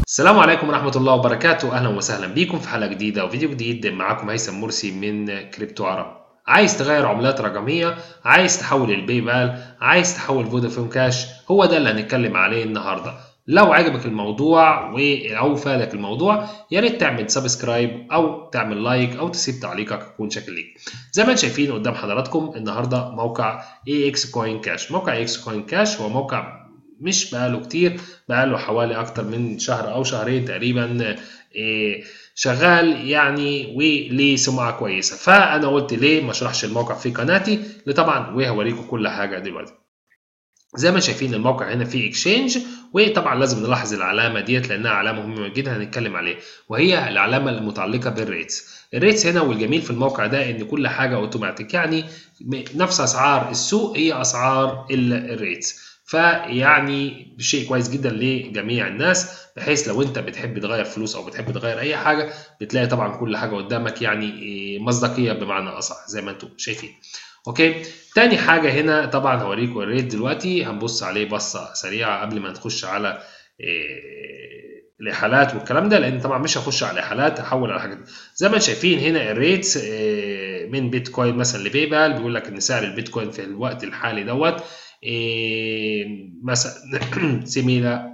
السلام عليكم ورحمة الله وبركاته أهلا وسهلا بيكم في حلقة جديدة وفيديو جديد معاكم هيثم مرسي من كريبتو عرب عايز تغير عملات رقمية عايز تحول الباي بال عايز تحول فودافون كاش هو ده اللي هنتكلم عليه النهاردة لو عجبك الموضوع و... او فادك الموضوع يا ريت تعمل سبسكرايب او تعمل لايك او تسيب تعليقك يكون شكل ليك زي ما انتم شايفين قدام حضراتكم النهارده موقع اي اكس كوين كاش موقع اي اكس كوين كاش هو موقع مش بقاله كتير بقاله حوالي اكتر من شهر او شهرين تقريبا إيه شغال يعني وليه سمعه كويسه فانا قلت ليه ما اشرحش الموقع في قناتي لطبعا وهوريكم كل حاجه دلوقتي زي ما شايفين الموقع هنا فيه اكشينج وطبعا لازم نلاحظ العلامه ديت لانها علامه مهمه جدا هنتكلم عليها وهي العلامه المتعلقه بالريتس الريتس هنا والجميل في الموقع ده ان كل حاجه اوتوماتيك يعني نفس اسعار السوق هي اسعار الريتس فيعني شيء كويس جدا لجميع الناس بحيث لو انت بتحب تغير فلوس او بتحب تغير اي حاجه بتلاقي طبعا كل حاجه قدامك يعني مصداقيه بمعنى اصح زي ما انتم شايفين اوكي تاني حاجه هنا طبعا هوريكم الريت دلوقتي هنبص عليه بصه سريعه قبل ما نخش على الاحالات والكلام ده لان طبعا مش هخش على الاحالات هحول على حاجات زي ما شايفين هنا الريتس من بيتكوين مثلا لباي بال بيقول لك ان سعر البيتكوين في الوقت الحالي دوت مثلا سيميلا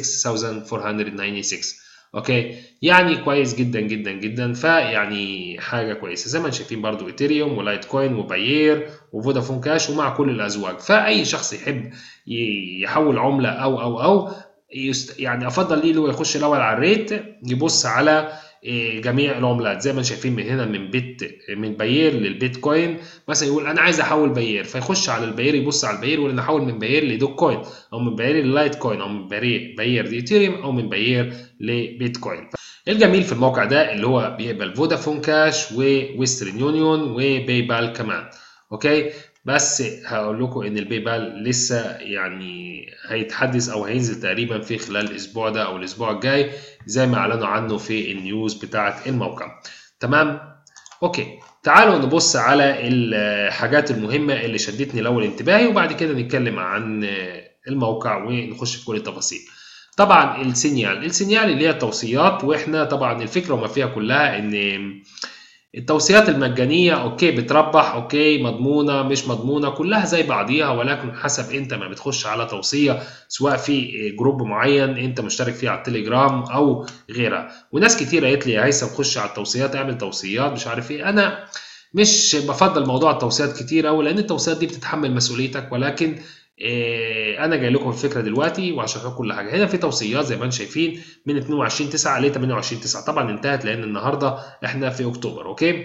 6496 اوكي يعني كويس جدا جدا جدا فيعني حاجه كويسه زي ما انتم شايفين برضو ايثيريوم ولايت كوين وباير وفودافون كاش ومع كل الازواج فاي شخص يحب يحول عمله او او او يعني افضل ليه لو يخش الاول على الريت يبص على جميع العملات زي ما شايفين من هنا من بيت من باير للبيتكوين مثلا يقول انا عايز احول باير فيخش على الباير يبص على الباير يقول انا احول من باير لدوك كوين او من باير للايت كوين او من باير باير لايثيريوم او من باير لبيتكوين الجميل في الموقع ده اللي هو بيقبل فودافون كاش وويسترن يونيون وباي بال كمان اوكي بس هقول لكم ان الباي بال لسه يعني هيتحدث او هينزل تقريبا في خلال الاسبوع ده او الاسبوع الجاي زي ما اعلنوا عنه في النيوز بتاعه الموقع تمام اوكي تعالوا نبص على الحاجات المهمه اللي شدتني الاول انتباهي وبعد كده نتكلم عن الموقع ونخش في كل التفاصيل طبعا السينيال السينيال اللي هي التوصيات واحنا طبعا الفكره وما فيها كلها ان التوصيات المجانية اوكي بتربح اوكي مضمونة مش مضمونة كلها زي بعضيها ولكن حسب انت ما بتخش على توصية سواء في جروب معين انت مشترك فيه على التليجرام او غيرها وناس كتير قالت لي يا هيثم خش على التوصيات اعمل توصيات مش عارف ايه انا مش بفضل موضوع التوصيات كتير قوي لان التوصيات دي بتتحمل مسؤوليتك ولكن إيه انا جاي لكم الفكره دلوقتي وهشرح لكم كل حاجه هنا في توصيات زي ما انتم شايفين من 22 9 ل 28 9 طبعا انتهت لان النهارده احنا في اكتوبر اوكي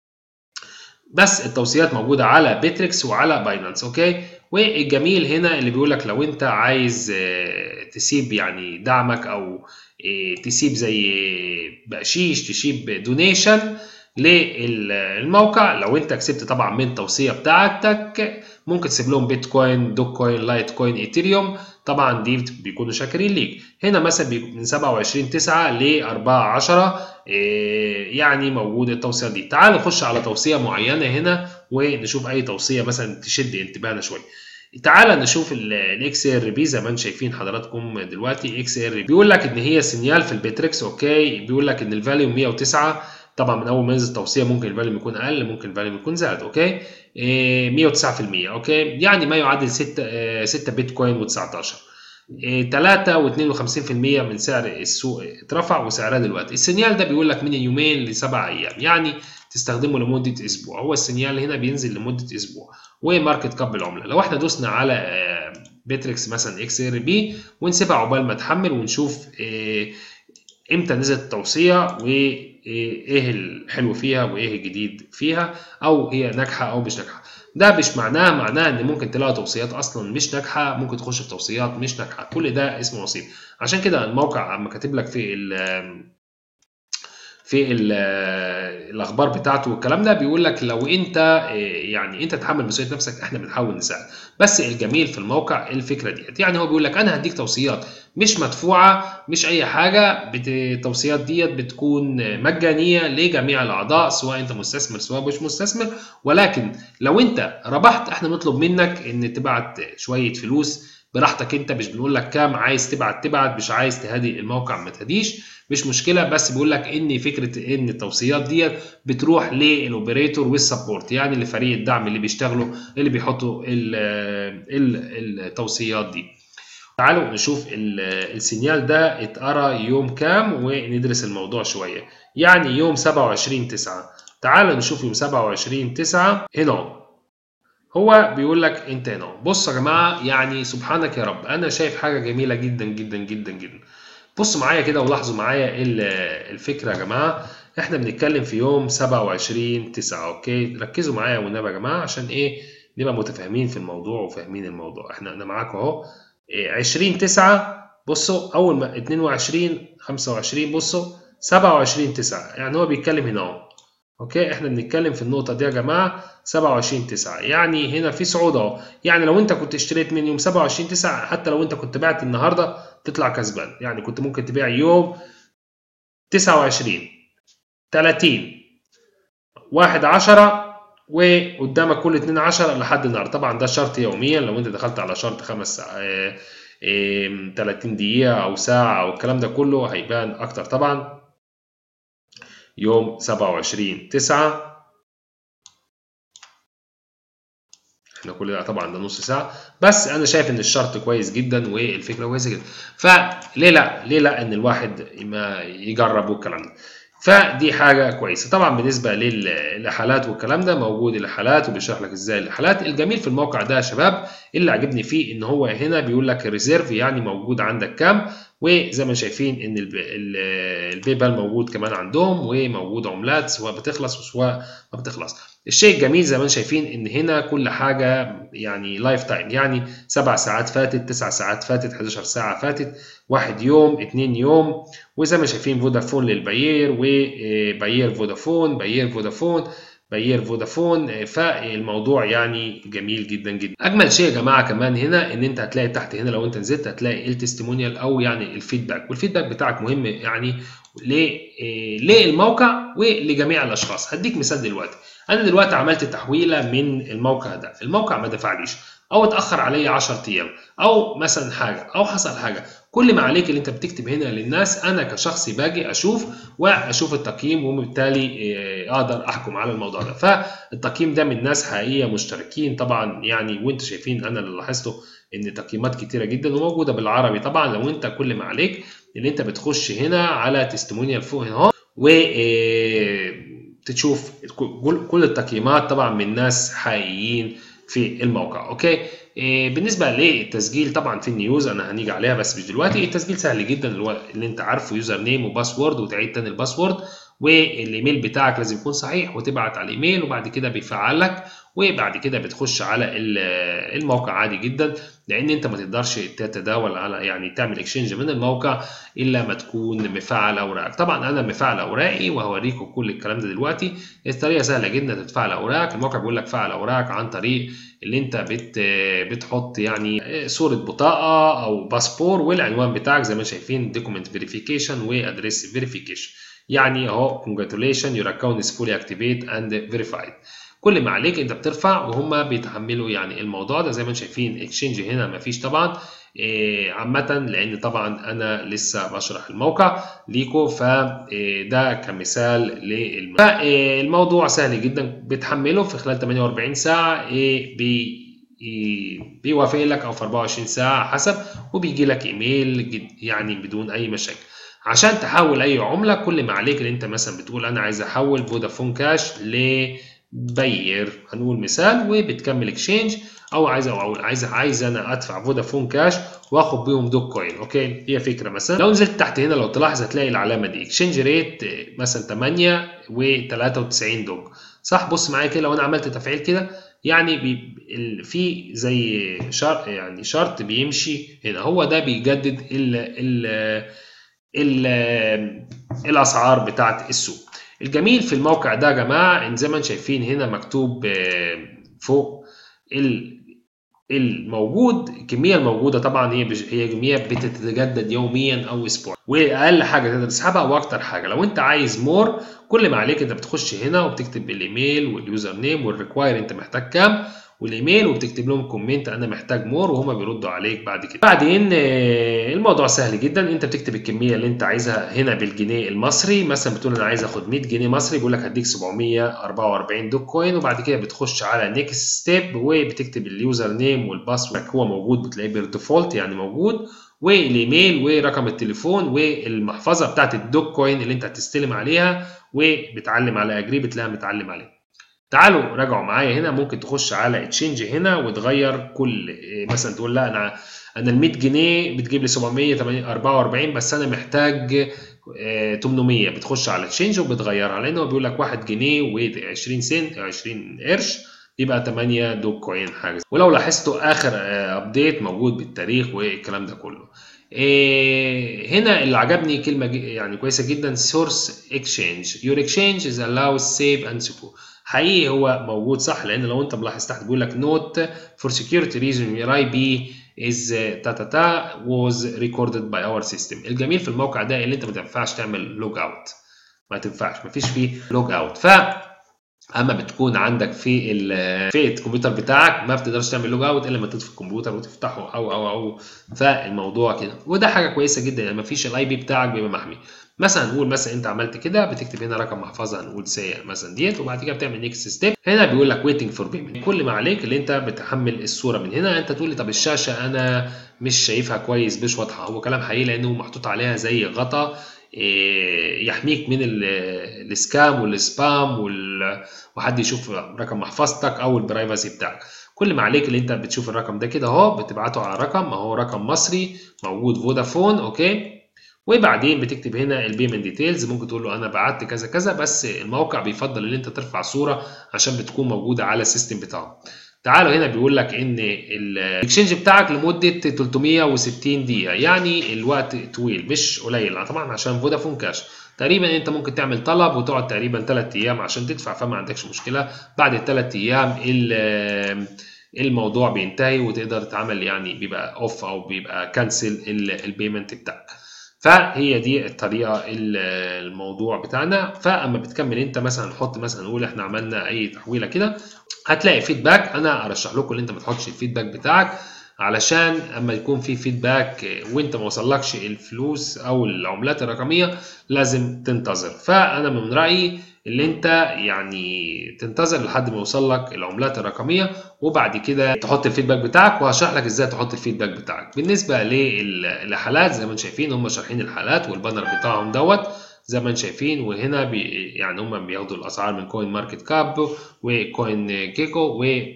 بس التوصيات موجوده على بيتريكس وعلى باينانس اوكي والجميل هنا اللي بيقول لك لو انت عايز تسيب يعني دعمك او تسيب زي بقشيش تسيب دونيشن للموقع لو انت كسبت طبعا من التوصيه بتاعتك ممكن تسيب لهم بيتكوين دوك كوين لايت كوين ايثيريوم طبعا دي بيكونوا شاكرين ليك هنا مثلا من 27 9 ل 4 10 يعني موجود التوصيات دي تعال نخش على توصيه معينه هنا ونشوف اي توصيه مثلا تشد انتباهنا شويه تعال نشوف الاكس ار بي زي ما انتم شايفين حضراتكم دلوقتي اكس ار بيقول لك ان هي سينيال في البيتريكس اوكي بيقول لك ان الفاليو 109 طبعا من اول ما ينزل التوصيه ممكن الفاليوم يكون اقل ممكن الفاليوم يكون زاد اوكي إيه 109% اوكي يعني ما يعادل 6 6 بيتكوين و19 إيه 3 و52% من سعر السوق اترفع وسعرها دلوقتي السينيال ده بيقول لك من يومين لسبع ايام يعني تستخدمه لمده اسبوع هو السينيال هنا بينزل لمده اسبوع وماركت كاب العمله لو احنا دوسنا على بيتريكس مثلا اكس ار بي ونسيبها عقبال ما تحمل ونشوف إيه امتى نزلت التوصيه و ايه الحلو فيها وايه الجديد فيها او هي ناجحه او مش ناجحه ده مش معناه معناه ان ممكن تلاقي توصيات اصلا مش ناجحه ممكن تخش في توصيات مش ناجحه كل ده اسمه نصيب عشان كده الموقع اما كاتب لك في في الاخبار بتاعته والكلام ده بيقول لك لو انت يعني انت تحمل مسؤوليه نفسك احنا بنحاول نساعد بس الجميل في الموقع الفكره ديت يعني هو بيقول لك انا هديك توصيات مش مدفوعه مش اي حاجه التوصيات ديت بتكون مجانيه لجميع الاعضاء سواء انت مستثمر سواء مش مستثمر ولكن لو انت ربحت احنا نطلب منك ان تبعت شويه فلوس براحتك انت مش بنقول لك كام عايز تبعت تبعت مش عايز تهدي الموقع ما تهديش مش مشكله بس بيقول لك ان فكره ان التوصيات ديت بتروح للاوبريتور والسبورت يعني لفريق الدعم اللي بيشتغلوا اللي بيحطوا التوصيات دي تعالوا نشوف السينيال ده اتقرا يوم كام وندرس الموضوع شويه يعني يوم 27 9 تعالوا نشوف يوم 27 9 هنا هو بيقول لك انت هنا بص يا جماعه يعني سبحانك يا رب انا شايف حاجه جميله جدا جدا جدا جدا بصوا معايا كده ولاحظوا معايا الفكره يا جماعه احنا بنتكلم في يوم 27 9 اوكي ركزوا معايا والنبي يا جماعه عشان ايه نبقى متفاهمين في الموضوع وفاهمين الموضوع احنا انا معاكم اهو 20 9 بصوا اول ما 22 25 بصوا 27 9 يعني هو بيتكلم هنا اهو اوكي احنا بنتكلم في النقطه دي يا جماعه 27 9 يعني هنا في صعود اهو يعني لو انت كنت اشتريت من يوم 27 9 حتى لو انت كنت بعت النهارده تطلع كسبان يعني كنت ممكن تبيع يوم 29 30 1 10 وقدامك كل 2 10 لحد النهارده طبعا ده شرط يوميا لو انت دخلت على شرط خمس ساعات 30 دقيقة أو ساعة أو الكلام ده كله هيبان أكتر طبعا يوم 27 9 احنا كل ده طبعا ده نص ساعه بس انا شايف ان الشرط كويس جدا والفكره كويسه جدا فليه لا ليه لا ان الواحد ما يجرب والكلام ده فدي حاجه كويسه طبعا بالنسبه للحالات والكلام ده موجود الحالات وبيشرح لك ازاي الحالات الجميل في الموقع ده يا شباب اللي عجبني فيه ان هو هنا بيقول لك الريزيرف يعني موجود عندك كام وزي ما شايفين ان الباي بال موجود كمان عندهم وموجود عملات سواء بتخلص وسواء ما بتخلص الشيء الجميل زي ما شايفين ان هنا كل حاجه يعني لايف تايم يعني سبع ساعات فاتت تسع ساعات فاتت 11 ساعه فاتت واحد يوم اتنين يوم وزي ما شايفين فودافون للباير وباير فودافون باير فودافون باير فودافون فالموضوع يعني جميل جدا جدا اجمل شيء يا جماعه كمان هنا ان انت هتلاقي تحت هنا لو انت نزلت هتلاقي التستيمونيال او يعني الفيدباك والفيدباك بتاعك مهم يعني للموقع ولجميع الاشخاص هديك مثال دلوقتي انا دلوقتي عملت تحويله من الموقع ده الموقع ما دفعليش او اتاخر عليا 10 ايام او مثلا حاجه او حصل حاجه كل ما عليك اللي انت بتكتب هنا للناس انا كشخص باجي اشوف واشوف التقييم وبالتالي اقدر احكم على الموضوع ده فالتقييم ده من ناس حقيقيه مشتركين طبعا يعني وانتم شايفين انا اللي لاحظته ان تقييمات كتيره جدا وموجوده بالعربي طبعا لو انت كل ما عليك ان انت بتخش هنا على تستمونيال فوق هنا و تشوف كل التقييمات طبعا من ناس حقيقيين في الموقع اوكي بالنسبه للتسجيل طبعا في النيوز انا هنيجي عليها بس مش دلوقتي التسجيل سهل جدا اللي انت عارفه يوزر نيم وباسورد وتعيد تاني الباسورد والايميل بتاعك لازم يكون صحيح وتبعت على الايميل وبعد كده بيفعل لك وبعد كده بتخش على الموقع عادي جدا لان انت ما تقدرش تتداول على يعني تعمل اكشنج من الموقع الا ما تكون مفعل اوراقك طبعا انا مفعل اوراقي وهوريكم كل الكلام ده دلوقتي الطريقه سهله جدا تتفعل اوراقك الموقع بيقول لك فعل اوراقك عن طريق اللي انت بت بتحط يعني صوره بطاقه او باسبور والعنوان بتاعك زي ما شايفين دوكيمنت فيريفيكيشن وادريس فيريفيكيشن يعني اهو congratulations your account is fully activate and verified كل ما عليك انت بترفع وهم بيتحملوا يعني الموضوع ده زي ما انتم شايفين اكسشينج هنا مفيش طبعا إيه عامة لان طبعا انا لسه بشرح الموقع ليكو فده كمثال للموضوع الموضوع سهل جدا بتحمله في خلال 48 ساعة إيه بي بيوافق لك او في 24 ساعة حسب وبيجي لك ايميل يعني بدون اي مشاكل عشان تحول اي عمله كل ما عليك ان انت مثلا بتقول انا عايز احول فودافون كاش لبير هنقول مثال وبتكمل اكشينج او عايز او عايز عايز انا ادفع فودافون كاش واخد بيهم دوك كوين اوكي هي فكره مثلا لو نزلت تحت هنا لو تلاحظ هتلاقي العلامه دي اكشينج ريت مثلا 8 و93 دوك صح بص معايا كده لو انا عملت تفعيل كده يعني بي في زي شرط يعني شرط بيمشي هنا هو ده بيجدد ال ال الاسعار بتاعت السوق الجميل في الموقع ده يا جماعه ان زي ما انتم شايفين هنا مكتوب فوق الموجود الكميه الموجوده طبعا هي هي كميه بتتجدد يوميا او اسبوع واقل حاجه تقدر تسحبها واكتر حاجه لو انت عايز مور كل ما عليك انت بتخش هنا وبتكتب الايميل واليوزر نيم والريكواير انت محتاج كام والايميل وبتكتب لهم كومنت انا محتاج مور وهم بيردوا عليك بعد كده بعدين آه، الموضوع سهل جدا انت بتكتب الكميه اللي انت عايزها هنا بالجنيه المصري مثلا بتقول انا عايز اخد 100 جنيه مصري بيقول لك هديك 744 دوك كوين وبعد كده بتخش على نيكست ستيب وبتكتب اليوزر نيم والباسورد هو موجود بتلاقيه بالديفولت يعني موجود والايميل ورقم التليفون والمحفظه بتاعت الدوك كوين اللي انت هتستلم عليها وبتعلم على اجري بتلاقيها متعلم عليه تعالوا راجعوا معايا هنا ممكن تخش على تشينج هنا وتغير كل مثلا تقول لا انا انا ال 100 جنيه بتجيب لي 744 بس انا محتاج 800 بتخش على تشينج وبتغيرها لان هو بيقول لك 1 جنيه و20 سنت 20 قرش يبقى 8 دوج كوين حاجه ولو لاحظتوا اخر ابديت موجود بالتاريخ والكلام ده كله هنا اللي عجبني كلمه يعني كويسه جدا سورس اكسشينج يور اكسشينج از allows سيف اند secure حقيقي هو موجود صح لان لو انت ملاحظ تحت بيقول لك نوت فور security reason your IP is تا تا تا was recorded by our system الجميل في الموقع ده اللي انت ما تنفعش تعمل لوج اوت ما تنفعش ما فيش فيه لوج اوت ف اما بتكون عندك في في الكمبيوتر بتاعك ما بتقدرش تعمل لوج اوت الا لما تطفي الكمبيوتر وتفتحه او او او فالموضوع كده وده حاجه كويسه جدا يعني ما فيش الاي بي بتاعك بيبقى محمي مثلا نقول مثلا انت عملت كده بتكتب هنا رقم محفظه هنقول سي مثلا ديت وبعد كده بتعمل نيكست ستيب هنا بيقول لك ويتنج فور بيمنت كل ما عليك اللي انت بتحمل الصوره من هنا انت تقول لي طب الشاشه انا مش شايفها كويس مش واضحه هو كلام حقيقي لانه محطوط عليها زي غطا يحميك من السكام والسبام وحد يشوف رقم محفظتك او البرايفسي بتاعك كل ما عليك اللي انت بتشوف الرقم ده كده اهو بتبعته على رقم اهو رقم مصري موجود فودافون اوكي وبعدين بتكتب هنا البيمنت ديتيلز ممكن تقول له انا بعت كذا كذا بس الموقع بيفضل ان انت ترفع صوره عشان بتكون موجوده على السيستم بتاعه تعالوا هنا بيقول لك ان الاكسشينج بتاعك لمده 360 دقيقه يعني الوقت طويل مش قليل طبعا عشان فودافون كاش تقريبا انت ممكن تعمل طلب وتقعد تقريبا 3 ايام عشان تدفع فما عندكش مشكله بعد الثلاث ايام الموضوع بينتهي وتقدر تعمل يعني بيبقى اوف او بيبقى كانسل البيمنت بتاعك فهي دي الطريقه الموضوع بتاعنا فاما بتكمل انت مثلا حط مثلا نقول احنا عملنا اي تحويله كده هتلاقي فيدباك انا ارشح لكم ان انت ما تحطش الفيدباك بتاعك علشان اما يكون في فيدباك وانت ما وصلكش الفلوس او العملات الرقميه لازم تنتظر فانا من رايي اللي انت يعني تنتظر لحد ما يوصل لك العملات الرقميه وبعد كده تحط الفيدباك بتاعك وهشرح لك ازاي تحط الفيدباك بتاعك بالنسبه للحالات زي ما انتم شايفين هم شارحين الحالات والبانر بتاعهم دوت زي ما انتم شايفين وهنا بي يعني هم بياخدوا الاسعار من كوين ماركت كاب وكوين كيكو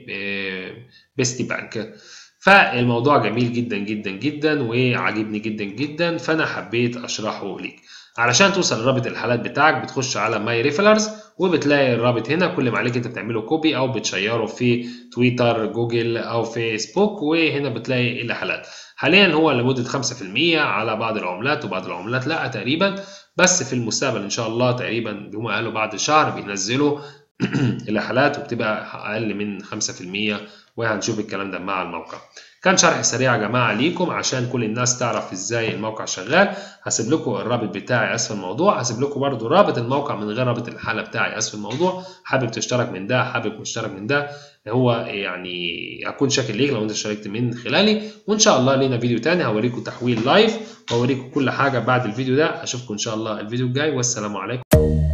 وبيستي بانك فالموضوع جميل جدا جدا جدا وعاجبني جدا جدا فانا حبيت اشرحه ليك علشان توصل لرابط الحالات بتاعك بتخش على ماي ريفلرز وبتلاقي الرابط هنا كل ما عليك انت بتعمله كوبي او بتشيره في تويتر جوجل او فيسبوك وهنا بتلاقي الحالات حاليا هو لمده 5% على بعض العملات وبعض العملات لا تقريبا بس في المستقبل ان شاء الله تقريبا هم قالوا بعد شهر بينزلوا الحالات وبتبقى اقل من 5% وهنشوف الكلام ده مع الموقع كان شرح سريع يا جماعه ليكم عشان كل الناس تعرف ازاي الموقع شغال هسيب لكم الرابط بتاعي اسفل الموضوع هسيب لكم برده رابط الموقع من غير رابط الحاله بتاعي اسفل الموضوع حابب تشترك من ده حابب تشترك من ده هو يعني هكون شاكر ليك لو انت اشتركت من خلالي وان شاء الله لينا فيديو تاني هوريكم تحويل لايف وهوريكم كل حاجه بعد الفيديو ده اشوفكم ان شاء الله الفيديو الجاي والسلام عليكم